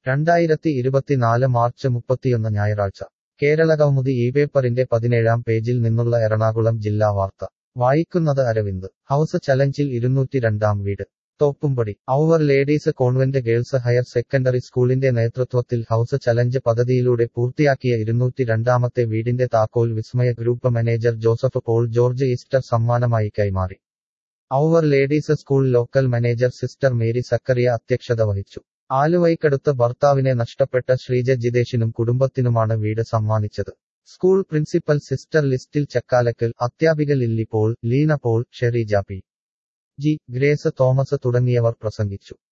രണ്ടായിരത്തി ഇരുപത്തിനാല് മാർച്ച് മുപ്പത്തിയൊന്ന് ഞായറാഴ്ച കേരള കൗമുദി ഈ പേപ്പറിന്റെ പതിനേഴാം പേജിൽ നിന്നുള്ള എറണാകുളം ജില്ലാ വാർത്ത വായിക്കുന്നത് അരവിന്ദ് ഹൗസ് ചലഞ്ചിൽ ഇരുന്നൂറ്റി രണ്ടാം വീട് Thoppumpady our ladies convent girls higher secondary സ്കൂളിന്റെ നേതൃത്വത്തിൽ ഹൗസ് ചലഞ്ച് പദ്ധതിയിലൂടെ പൂർത്തിയാക്കിയ ഇരുന്നൂറ്റി രണ്ടാമത്തെ വീടിന്റെ താക്കോൽ Vismaya group manager Joseph Paul George Easter സമ്മാനമായി കൈമാറി our ladies school local manager sister Mary Zacharia അധ്യക്ഷത വഹിച്ചു ആലുവയ്ക്കടുത്ത് ഭർത്താവിനെ നഷ്ടപ്പെട്ട ശ്രീജ ജിതേഷിനും കുടുംബത്തിനുമാണ് വീട് സമ്മാനിച്ചത് സ്കൂൾ പ്രിൻസിപ്പൽ സിസ്റ്റർ ലിസ്റ്റിൽ ചക്കാലക്കൽ അധ്യാപിക Lily Paul Leena Paul Shereeja P G Grace Thomas തുടങ്ങിയവർ പ്രസംഗിച്ചു